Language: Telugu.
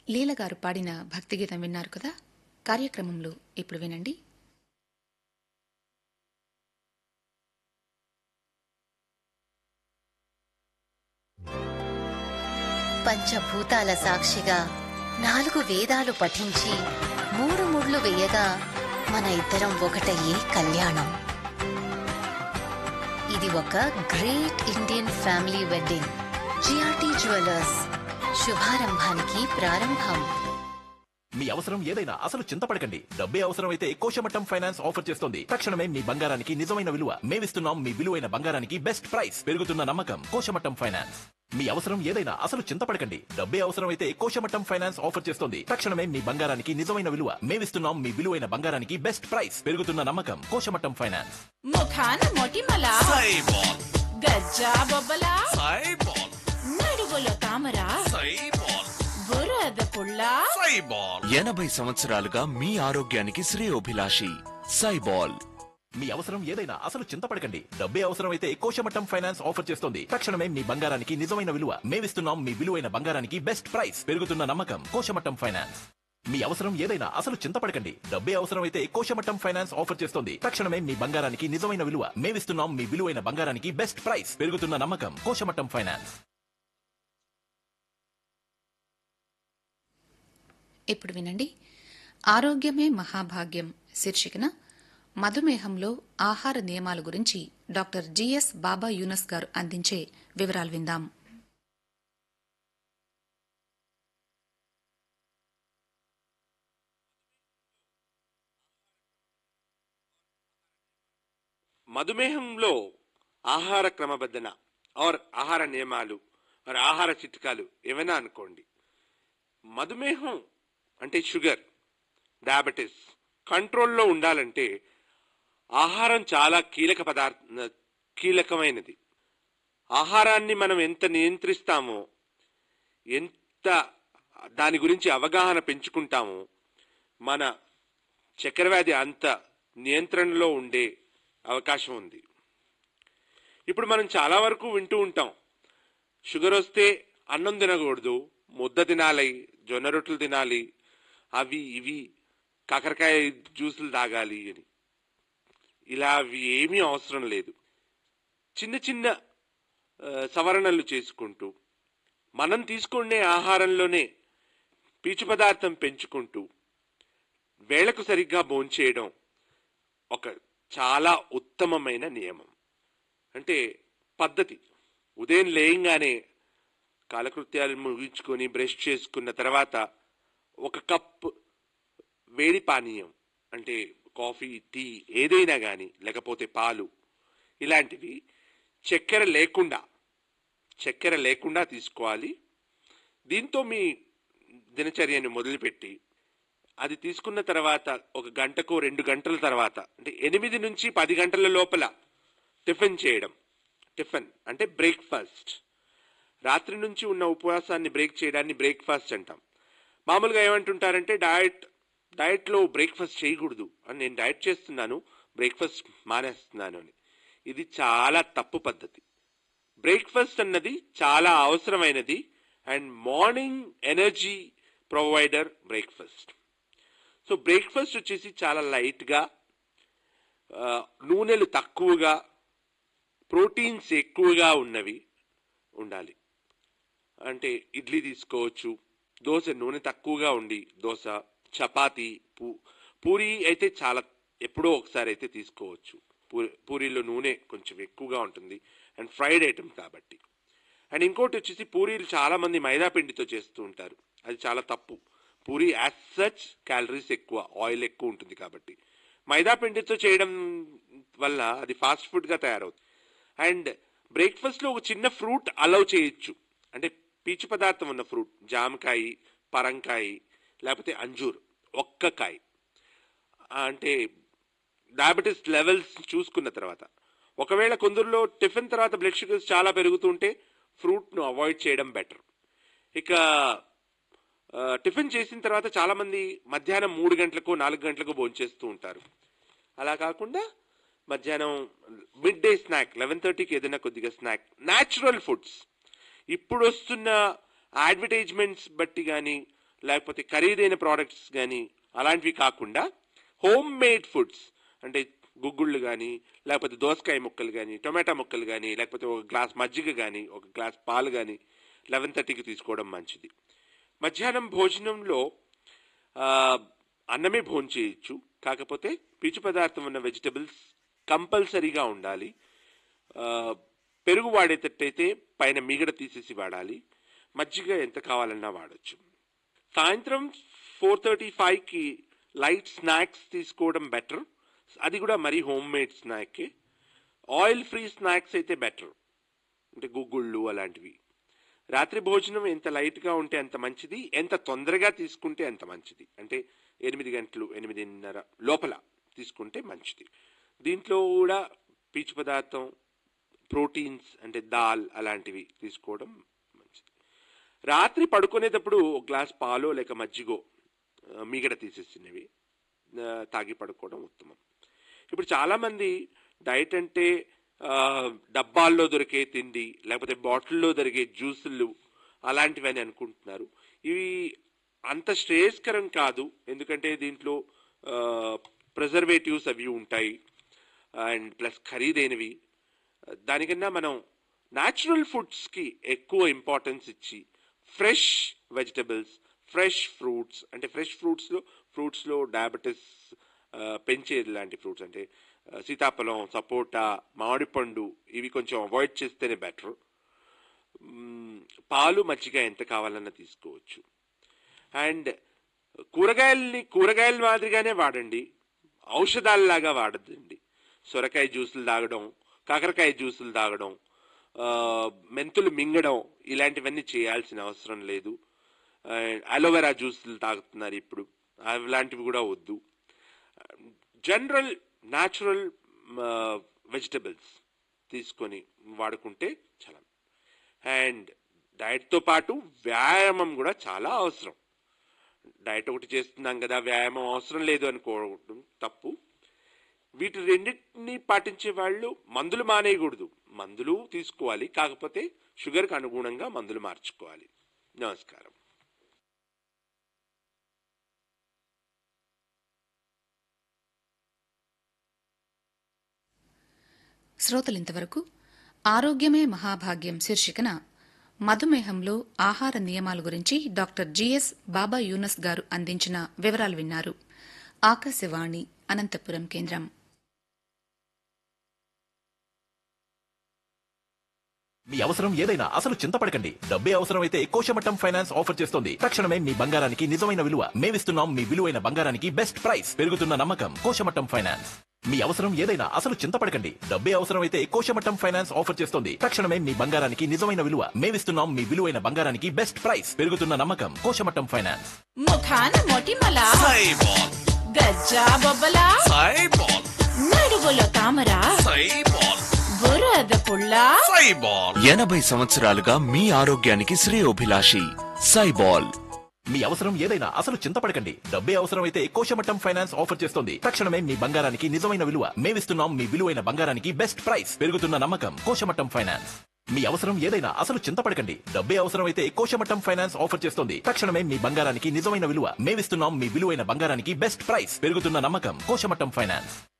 లీల గారు పాడిన భక్తి గీతం విన్నారు కదా కార్యక్రమంలో ఇప్పుడు వినండి పంచభూతాల సాక్షిగా నాలుగు వేదాలు పఠించి మూడు ముళ్ళు వేయగా మన ఇద్దరం ఒకటయ్యే కళ్యాణం ఇది ఒక great Indian family wedding GRT jewellers శుభారంభానికి ప్రారంభం మీ అవసరం ఏదైనా అసలు చింతపడకండి డబ్బే అవసరం అయితే కోశమట్టం ఫైనాన్స్ ఆఫర్ చేస్తోంది తక్షణమే మీ బంగారానికి నిజమైన విలువ మేమిస్తున్నాం మీ విలువైన బంగారానికి బెస్ట్ ప్రైస్ పెరుగుతున్న నమ్మకం కోశమట్టం ఫైనాన్స్ మీ అవసరం ఏదైనా అసలు చింతపడకండి డబ్బే అవసరం అయితే కోశమట్టం ఫైనాన్స్ ఆఫర్ చేస్తోంది తక్షణమే మీ బంగారానికి నిజమైన విలువ మేమిస్తున్నాం మీ విలువైన బంగారానికి బెస్ట్ ప్రైస్ పెరుగుతున్న నమ్మకం కోశమట్టం ఫైనాన్స్ ముఖాన మొటిమల సైబాల్ గజ్జా బొబ్బల సైబాల్ నడుగులో తామర సైబాల్ బురద పుల్ల సైబాల్ ఎనభై సంవత్సరాలుగా మీ ఆరోగ్యానికి శ్రేయోభిలాషి సైబాల్ మీ అవసరం ఏదైనా అసలు చింతపడకండి డబ్బే అవసరం అయితే కోశమట్టం ఫైనాన్స్ ఆఫర్ చేస్తోంది తక్షణమే మీ బంగారానికి నిజమైన విలువ మేమిస్తున్నాం మీ విలువైన బంగారానికి బెస్ట్ ప్రైస్ పెరుగుతున్న నమ్మకం కోశమట్టం ఫైనాన్స్ మీ అవసరం ఏదైనా అసలు చింతపడకండి డబ్బే అవసరం అయితే కోశమట్టం ఫైనాన్స్ ఆఫర్ చేస్తోంది తక్షణమే మీ బంగారానికి నిజమైన విలువ మేమిస్తున్నాం మీ విలువైన బంగారానికి బెస్ట్ ప్రైస్ పెరుగుతున్న నమ్మకం కోశమట్టం ఫైనాన్స్ ఇప్పుడు వినండి ఆరోగ్యమే మహాభాగ్యం శీర్షికన మధుమేహంలో ఆహార నియమాల గురించి డాక్టర్ జిఎస్ బాబా యూనస్ గారు అందించే వివరాలు విందాం మధుమేహంలో ఆహార క్రమబద్ధన ఆర్ ఆహార నియమాలు ఆర్ ఆహార చిట్కాలు ఏమైనా అనుకోండి మధుమేహం అంటే షుగర్ డయాబెటీస్ కంట్రోల్లో ఉండాలంటే ఆహారం చాలా కీలక పదార్థ కీలకమైనది ఆహారాన్ని మనం ఎంత నియంత్రిస్తామో ఎంత దాని గురించి అవగాహన పెంచుకుంటామో మన చక్కెర వ్యాధి అంత నియంత్రణలో ఉండే అవకాశం ఉంది ఇప్పుడు మనం చాలా వరకు వింటూ ఉంటాం షుగర్ వస్తే అన్నం తినకూడదు ముద్ద తినాలి జొన్న రొట్టెలు తినాలి అవి ఇవి కాకరకాయ జ్యూసులు తాగాలి అని ఇలా అవి ఏమీ అవసరం లేదు చిన్న చిన్న ఆ, సవరణలు చేసుకుంటూ మనం తీసుకునే ఆహారంలోనే పీచు పదార్థం పెంచుకుంటూ వేళకు సరిగ్గా భోంచేయడం ఒక చాలా ఉత్తమమైన నియమం అంటే పద్ధతి ఉదయం లేయంగానే కాలకృత్యాలు ముగించుకొని బ్రష్ చేసుకున్న తర్వాత ఒక కప్ వేడి పానీయం అంటే కాఫీ టీ ఏదైనా కానీ లేకపోతే పాలు ఇలాంటివి చక్కెర లేకుండా చక్కెర లేకుండా తీసుకోవాలి దీంతో మీ దినచర్యను మొదలుపెట్టి అది తీసుకున్న తర్వాత ఒక గంటకు రెండు గంటల తర్వాత అంటే ఎనిమిది నుంచి పది గంటల లోపల టిఫిన్ చేయడం టిఫిన్ అంటే బ్రేక్ఫాస్ట్ రాత్రి నుంచి ఉన్న ఉపవాసాన్ని బ్రేక్ చేయడాన్ని బ్రేక్ఫాస్ట్ అంటాం మామూలుగా ఏమంటుంటారంటే డయట్ డయట్లో బ్రేక్ఫాస్ట్ చేయకూడదు అని నేను డయట్ చేస్తున్నాను బ్రేక్ఫాస్ట్ మానేస్తున్నాను అని ఇది చాలా తప్పు పద్ధతి బ్రేక్ఫాస్ట్ అన్నది చాలా అవసరమైనది and morning energy provider breakfast so breakfast వచ్చేసి చాలా లైట్గా ఆ, నూనెలు తక్కువగా ప్రోటీన్స్ ఎక్కువగా ఉన్నవి ఉండాలి అంటే ఇడ్లీ తీసుకోవచ్చు దోశ నూనె తక్కువగా ఉండి దోశ చపాతి పూ పూరి అయితే చాలా ఎప్పుడో ఒకసారి అయితే తీసుకోవచ్చు పూరి పూరీలో నూనె కొంచెం ఎక్కువగా ఉంటుంది అండ్ ఫ్రైడ్ ఐటమ్ కాబట్టి అండ్ ఇంకోటి వచ్చేసి పూరీలు చాలా మంది మైదా పిండితో చేస్తూ ఉంటారు అది చాలా తప్పు పూరి యాజ్ సచ్ క్యాలరీస్ ఎక్కువ ఆయిల్ ఎక్కువ ఉంటుంది కాబట్టి మైదా పిండితో చేయడం వల్ల అది ఫాస్ట్ ఫుడ్గా తయారవుతుంది అండ్ బ్రేక్ఫాస్ట్లో ఒక చిన్న ఫ్రూట్ అలౌ చేయొచ్చు అంటే పీచు పదార్థం ఉన్న ఫ్రూట్ జామకాయ పరంకాయ లేకపోతే అంజూర్ ఒక్క కాయ అంటే డయాబెటీస్ లెవెల్స్ చూసుకున్న తర్వాత ఒకవేళ కొందరిలో టిఫిన్ తర్వాత బ్లడ్ షుగర్స్ చాలా పెరుగుతుంటే ఫ్రూట్ను అవాయిడ్ చేయడం బెటర్ ఇక ఆ, టిఫిన్ చేసిన తర్వాత చాలా మంది మధ్యాహ్నం మూడు గంటలకు నాలుగు గంటలకు భోంచేస్తూ ఉంటారు అలా కాకుండా మధ్యాహ్నం మిడ్ డే స్నాక్ లెవెన్ థర్టీకి ఏదైనా కొద్దిగా స్నాక్ న్యాచురల్ ఫుడ్స్ ఇప్పుడు వస్తున్న అడ్వర్టైజ్మెంట్స్ బట్టి కానీ లేకపోతే ఖరీదైన ప్రోడక్ట్స్ కానీ అలాంటివి కాకుండా హోమ్ మేడ్ ఫుడ్స్ అంటే గుగ్గుళ్ళు కానీ లేకపోతే దోసకాయ ముక్కలు కానీ టొమాటో ముక్కలు కానీ లేకపోతే ఒక గ్లాస్ మజ్జిగ కానీ ఒక గ్లాస్ పాలు కానీ లెవెన్ థర్టీకి తీసుకోవడం మంచిది మధ్యాహ్నం భోజనంలో ఆ, అన్నమే భోజనం చేయొచ్చు కాకపోతే పీచు పదార్థం ఉన్న వెజిటబుల్స్ కంపల్సరీగా ఉండాలి ఆ, పెరుగు వాడేటట్టయితే పైన మీగడ తీసేసి వాడాలి మజ్జిగ ఎంత కావాలన్నా వాడచ్చు సాయంత్రం ఫోర్ థర్టీ ఫైవ్కి లైట్ స్నాక్స్ తీసుకోవడం బెటర్ అది కూడా మరీ హోమ్ మేడ్ స్నాకే ఆయిల్ ఫ్రీ స్నాక్స్ అయితే బెటర్ అంటే గుగ్గుళ్ళు అలాంటివి రాత్రి భోజనం ఎంత లైట్గా ఉంటే అంత మంచిది ఎంత తొందరగా తీసుకుంటే అంత మంచిది అంటే ఎనిమిది గంటలు ఎనిమిదిన్నర లోపల తీసుకుంటే మంచిది దీంట్లో కూడా పీచు పదార్థం ప్రోటీన్స్ అంటే దాల్ అలాంటివి తీసుకోవడం మంచిది రాత్రి పడుకునేటప్పుడు ఒక గ్లాస్ పాలో లేక మజ్జిగో ఆ, మీగడ తీసేసినవి ఆ, తాగి పడుకోవడం ఉత్తమం ఇప్పుడు చాలామంది డైట్ అంటే ఆ, డబ్బాల్లో దొరికే తిండి లేకపోతే బాటిల్లో దొరికే జ్యూసులు అలాంటివని అనుకుంటున్నారు ఇవి అంత శ్రేయస్కరం కాదు ఎందుకంటే దీంట్లో ప్రిజర్వేటివ్స్ అవి ఉంటాయి అండ్ ప్లస్ ఖరీదైనవి దానికన్నా మనం న్యాచురల్ ఫుడ్స్కి ఎక్కువ ఇంపార్టెన్స్ ఇచ్చి ఫ్రెష్ వెజిటబుల్స్ ఫ్రెష్ ఫ్రూట్స్ అంటే ఫ్రెష్ ఫ్రూట్స్లో ఫ్రూట్స్లో డయాబెటీస్ పెంచేది లాంటి ఫ్రూట్స్ అంటే ఆ, సీతాఫలం సపోటా మామిడి పండు ఇవి కొంచెం అవాయిడ్ చేస్తేనే బెటర్ పాలు మజ్జిగ ఎంత కావాలన్నా తీసుకోవచ్చు అండ్ కూరగాయల్ని కూరగాయల మాదిరిగానే వాడండి ఔషధాలలాగా వాడద్దండి సొరకాయ జ్యూసులు తాగడం కాకరకాయ జ్యూసులు తాగడం ఆ, మెంతులు మింగడం ఇలాంటివన్నీ చేయాల్సిన అవసరం లేదు అలోవెరా జ్యూసులు తాగుతున్నారు ఇప్పుడు అలాంటివి కూడా వద్దు జనరల్ న్యాచురల్ వెజిటబుల్స్ తీసుకొని వాడుకుంటే చాలా అండ్ డైట్తో పాటు వ్యాయామం కూడా చాలా అవసరం డైట్ ఒకటి చేస్తున్నాం కదా వ్యాయామం అవసరం లేదు అనుకోవడం తప్పు వీటి రెండింటిని పాటించే వాళ్ళు మందులు మానేయకూడదు మందులు తీసుకోవాలి కాకపోతే షుగర్కి అనుగుణంగా మందులు మార్చుకోవాలి నమస్కారం శ్రోతలింతవరకు ఆరోగ్యమే మహాభాగ్యం శీర్షికన మధుమేహంలో ఆహార నియమాల గురించి డాక్టర్ జిఎస్ బాబా యూనస్ గారు అందించిన వివరాలు విన్నారు ఆకాశవాణి అనంతపురం కేంద్రం మీ అవసరం ఏదైనా అసలు చింతపడకండి డబ్బే అవసరమైతే కోశమట్టం ఫైనాన్స్ ఆఫర్ చేస్తోంది తక్షణమే మీ బంగారానికి నిజమైన విలువ మేమిస్తున్నాం మీ విలువైన బంగారానికి బెస్ట్ ప్రైస్ పెరుగుతున్న నమ్మకం కోశమట్టం ఫైనాన్స్ మీ అవసరం ఏదైనా అసలు చింతపడకండి డబ్బే అవసరమైతే కోశమట్టం ఫైనాన్స్ ఆఫర్ చేస్తోంది తక్షణమే మీ బంగారానికి నిజమైన విలువ మేమిస్తున్నాం మీ విలువైన బంగారానికి బెస్ట్ ప్రైస్ పెరుగుతున్న నమ్మకం కోశమట్టం ఫైనాన్స్ ముఖాన మొటిమల సైబాల్ గజ్జా బొబ్బల సైబాల్ నడుగులో తామర సైబాల్ బురద పుల్ల సైబాల్ ఎనభై సంవత్సరాలుగా మీ ఆరోగ్యానికి శ్రేయోభిలాషి సైబాల్ మీ అవసరం ఏదైనా అసలు చింతపడకండి డబ్బే అవసరమైతే కోశమట్టం ఫైనాన్స్ ఆఫర్ చేస్తోంది తక్షణమే మీ బంగారానికి నిజమైన విలువ మేమిస్తున్నాం మీ విలువైన బంగారానికి బెస్ట్ ప్రైస్ పెరుగుతున్న నమ్మకం కోశమట్టం ఫైనాన్స్ మీ అవసరం ఏదైనా అసలు చింతపడకండి డబ్బే అవసరమైతే కోశమట్టం ఫైనాన్స్ ఆఫర్ చేస్తోంది తక్షణమే మీ బంగారానికి నిజమైన విలువ మేమిస్తున్నాం మీ విలువైన బంగారానికి బెస్ట్ ప్రైస్ పెరుగుతున్న నమ్మకం కోశమట్టం ఫైనాన్స్